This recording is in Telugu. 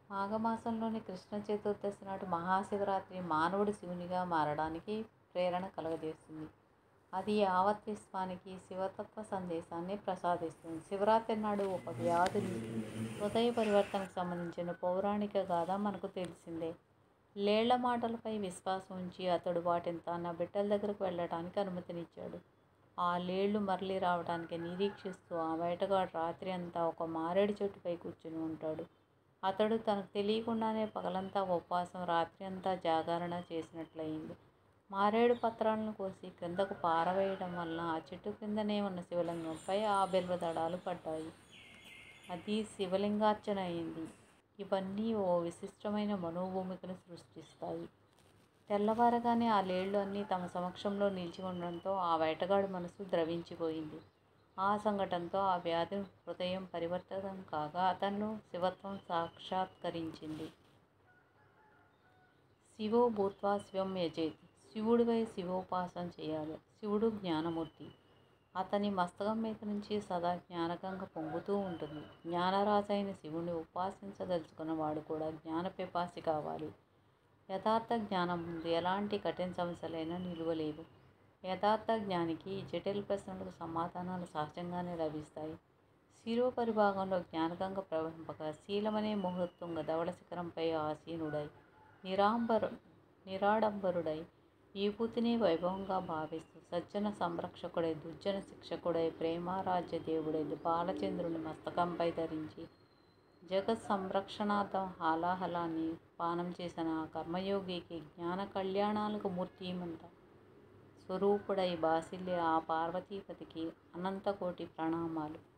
మాఘమాసంలోని కృష్ణ చతుర్దశి నాటి మహాశివరాత్రి మానవుడు శివునిగా మారడానికి ప్రేరణ కలుగజేస్తుంది అది యావత్ విశ్వానికి శివతత్వ సందేశాన్ని ప్రసాదిస్తుంది శివరాత్రి నాడు ఒక వ్యాధుని హృదయ పరివర్తనకు సంబంధించిన పౌరాణిక గాథ మనకు తెలిసిందే లేళ్ల మాటలపై విశ్వాసం ఉంచి అతడు వాటిని తన బిడ్డల దగ్గరకు వెళ్ళడానికి అనుమతినిచ్చాడు ఆ లేళ్లు మరలి రావడానికి నిరీక్షిస్తూ ఆ వేటగాడు రాత్రి అంతా ఒక మారేడు చెట్టుపై కూర్చుని ఉంటాడు అతడు తనకు తెలియకుండానే పగలంతా ఉపవాసం రాత్రి అంతా జాగరణ చేసినట్లయింది మారేడు పత్రాలను కోసి క్రిందకు పారవేయడం వలన ఆ చెట్టు క్రిందనే ఉన్న శివలింగంపై ఆ బిల్వదళాలు పడ్డాయి అది శివలింగార్చన అయింది ఇవన్నీ ఓ విశిష్టమైన మనోభూమికను సృష్టిస్తాయి తెల్లవారగానే ఆ లేళ్ళు అన్నీ తమ సమక్షంలో నిలిచి ఉండడంతో ఆ వేటగాడు మనసు ద్రవించిపోయింది ఆ సంఘటనతో ఆ వ్యాధి హృదయం పరివర్తనం కాగా అతనిలో శివత్వం సాక్షాత్కరించింది శివో భూత్వా శివం యజేతి శివుడిపై శివోపాసన చేయాలి శివుడు జ్ఞానమూర్తి అతని మస్తకం మీద నుంచి సదా జ్ఞానగంగ పొంగుతూ ఉంటుంది జ్ఞానరాజైన శివుని ఉపాసించదలుచుకున్న వాడు కూడా జ్ఞాన పిపాసి కావాలి యథార్థ జ్ఞానం ముందు ఎలాంటి కఠిన సమస్యలైనా నిలువలేవు యథార్థ జ్ఞానికి జటిల ప్రశ్నలకు సమాధానాలు సహజంగానే లభిస్తాయి శిరోపరిభాగంలో జ్ఞానగంగ ప్రవహింపగా శీలమనే ముహూర్తుంగ ధవళ శిఖరంపై ఆసీనుడై నిరాంబరు నిరాడంబరుడై విభూతిని వైభవంగా భావిస్తూ సజ్జన సంరక్షకుడై దుర్జన శిక్షకుడై ప్రేమారాజ్య దేవుడై బాలచంద్రుని మస్తకంపై ధరించి జగత్ సంరక్షణార్థం హాలాహలాన్ని పానం చేసిన ఆ కర్మయోగికి జ్ఞాన కళ్యాణాలకు మూర్తిమంత స్వరూపుడై బాసిల్లే ఆ పార్వతీపతికి అనంతకోటి ప్రణామాలు